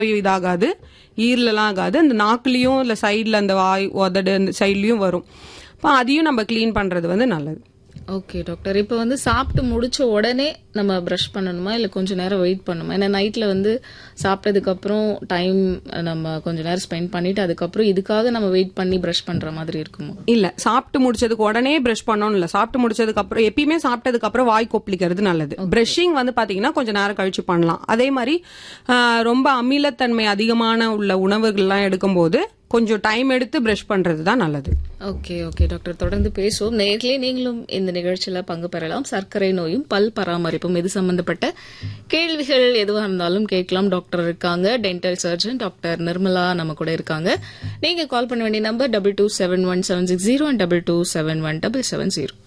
இதாகாது ஈரலலாம் ஆகாது அந்த நாக்குலயும் இல்ல சைடுல அந்த வாய் உதடு அந்த சைட்லயும் வரும் அப்ப அதையும் நம்ம க்ளீன் பண்றது வந்து நல்லது ஓகே டாக்டர் இப்போ வந்து சாப்பிட்டு முடிச்ச உடனே நம்ம ப்ரஷ் பண்ணணுமா இல்லை கொஞ்ச நேரம் வெயிட் பண்ணணுமா ஏன்னா நைட்ல வந்து சாப்பிட்டதுக்கு அப்புறம் டைம் நம்ம கொஞ்ச நேரம் ஸ்பெண்ட் பண்ணிட்டு அதுக்கப்புறம் இதுக்காக நம்ம வெயிட் பண்ணி ப்ரஷ் பண்ற மாதிரி இருக்குமா இல்ல சாப்பிட்டு முடிச்சதுக்கு உடனே பிரஷ் பண்ணணும் இல்ல சாப்பிட்டு முடிச்சதுக்கு அப்புறம் எப்பயுமே சாப்பிட்டதுக்கு அப்புறம் வாய் கொப்பளிக்கிறது நல்லது பிரஷிங் வந்து பாத்தீங்கன்னா கொஞ்சம் நேரம் கழிச்சு பண்ணலாம் அதே மாதிரி ஆஹ், ரொம்ப அமிலத்தன்மை அதிகமான உள்ள உணவுகள்லாம் எடுக்கும்போது கொஞ்சம் டைம் எடுத்து பிரஷ் பண்றது தான் நல்லது ஓகே ஓகே டாக்டர் தொடர்ந்து பேசுவோம் நேர்களே நீங்களும் இந்த நிகழ்ச்சியில பங்கு பெறலாம் சர்க்கரை நோயும் பல் பராமரிப்பும் இது சம்பந்தப்பட்ட கேள்விகள் எதுவாக இருந்தாலும் கேட்கலாம் டாக்டர் இருக்காங்க டென்டல் சர்ஜன் டாக்டர் நிர்மலா நம்ம கூட இருக்காங்க நீங்க கால் பண்ண வேண்டிய number double two seven one seven six zero and double two seven one double seven zero